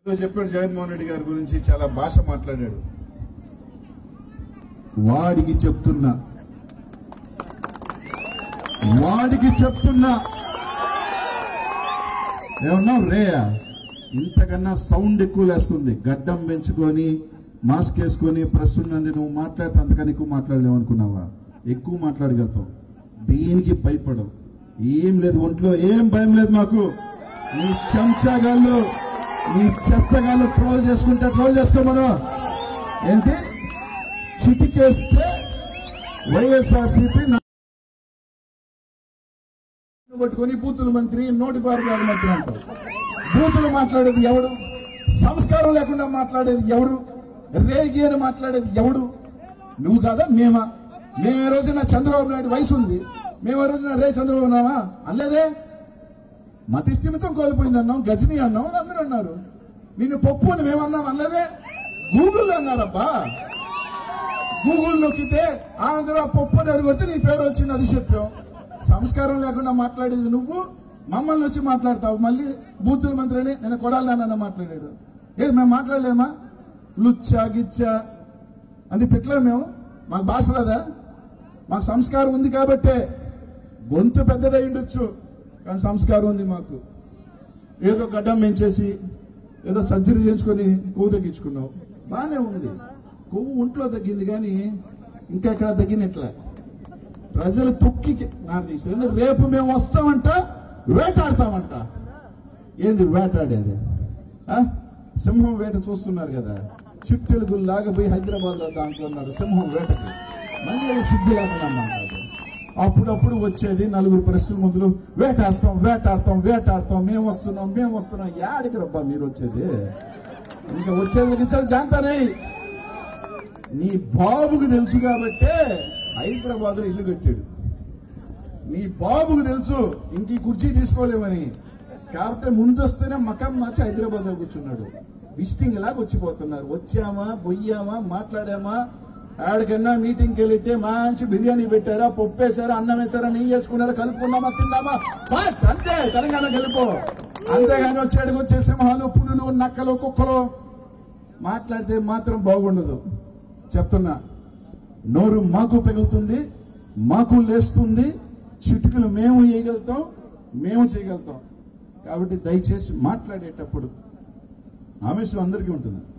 ఏదో చెప్పాడు జగన్మోహన్ రెడ్డి గారి గురించి చాలా భాష మాట్లాడాడు వాడికి చెప్తున్నా వాడికి చెప్తున్నా ఏమన్నావు రేయా ఇంతకన్నా సౌండ్ ఎక్కువ లేస్తుంది గడ్డం పెంచుకొని మాస్క్ వేసుకొని ప్రెస్ నుండి నువ్వు మాట్లాడితే అంతకన్నా ఎక్కువ మాట్లాడలేవు అనుకున్నావా ఎక్కువ మాట్లాడగలుగుతావు దేనికి భయపడవు ఏం లేదు ఒంట్లో ఏం భయం లేదు మాకు నీ చెంచాగాళ్ళు నీ చెత్తగాళ్ళు ట్రోల్ చేసుకుంటే ట్రోల్ చేసుకోమను ఏంటి చిటికేస్తే వైఎస్ఆర్సీపీ పట్టుకొని బూతుల మంత్రి నోటి పారుగాడు మంత్రి అంటావు బూతులు మాట్లాడేది ఎవడు సంస్కారం లేకుండా మాట్లాడేది ఎవడు రేగి అని మాట్లాడేది ఎవడు నువ్వు కాదా మేమా మేము ఏ రోజున చంద్రబాబు నాయుడు వయసు ఉంది మేము ఏ రోజున రే చంద్రబాబు నామా అనలేదే మతి స్థిమితం కోల్పోయింది అన్నాం గజని అన్నాం అని అందరూ అన్నారు నిన్ను పప్పు అని మేమన్నాం అనలేదే గూగుల్లో అన్నారబ్బా గూగుల్ నొక్కితే ఆంధ్ర పప్పు అని అది కొడితే నీ పేరు వచ్చింది అది చెప్పాం సంస్కారం లేకుండా మాట్లాడేది నువ్వు మమ్మల్ని వచ్చి మాట్లాడతావు మళ్ళీ బూతుల మంత్రిని నేను కొడాలన్న మాట్లాడాడు ఏ మేము మాట్లాడలేమా లుచ్చా గిచ్చా అని తిట్టలేము మేము మాకు భాష రాదా మాకు సంస్కారం ఉంది కాబట్టే గొంతు పెద్దదై ఉండొచ్చు కానీ సంస్కారం ఉంది మాకు ఏదో గడ్డం పెంచేసి ఏదో సర్జరీ చేయించుకొని కొవ్వు తగ్గించుకున్నావు బాగానే ఉంది కొవ్వు ఒంట్లో తగ్గింది కానీ ఇంకా ఎక్కడ తగ్గినట్లే ప్రజలు తొక్కి నాడు తీసేది రేపు మేము వస్తామంట వేటాడతామంట ఏంది వేటాడేది ఆ? సింహం వేట చూస్తున్నారు కదా చిట్టెలుగు లాగపోయి హైదరాబాద్ లో దాంట్లో ఉన్నారు సింహం వేటకి మళ్ళీ అది సిద్ధి లేకుండా మాట్లాడు అప్పుడప్పుడు వచ్చేది నలుగురు ప్రశ్నల ముందులు వేటాడతాం వేటాడతాం వేటాడతాం మేము వస్తున్నాం మేము వస్తున్నాం యాడికి రబ్బా మీరు వచ్చేది ఇంకా వచ్చేది ఇచ్చేది జాంతానే నీ బాబుకు తెలుసు కాబట్టే హైదరాబాద్ లో ఇల్లు కట్టాడు నీ బాబుకు తెలుసు ఇంక ఈ కుర్చీ తీసుకోలేమని కాబట్టి ముందొస్తేనే మకం మార్చి హైదరాబాద్ లో కూర్చున్నాడు విజిటింగ్ లాగా వచ్చిపోతున్నారు వచ్చామా బొయ్యామా మాట్లాడామా ఆడికన్నా మీటింగ్కి వెళితే మంచి బిర్యానీ పెట్టారా పప్పు వేసారా అన్నం వేసారా నెయ్యి వేసుకున్నారా కలుపుకున్నామా తిన్నామా ఫాట్ అంతే తెలంగాణ గెలుపు అంతేగాని వచ్చాడికి వచ్చే సింహాలు పులులు నక్కలు కుక్కలు మాట్లాడితే మాత్రం బాగుండదు చెప్తున్నా నోరు మాకు పెగులుతుంది మాకు లేస్తుంది చిటుకులు మేము చేయగలుగుతాం మేము చేయగలుగుతాం కాబట్టి దయచేసి మాట్లాడేటప్పుడు ఆవేశం అందరికీ ఉంటుంది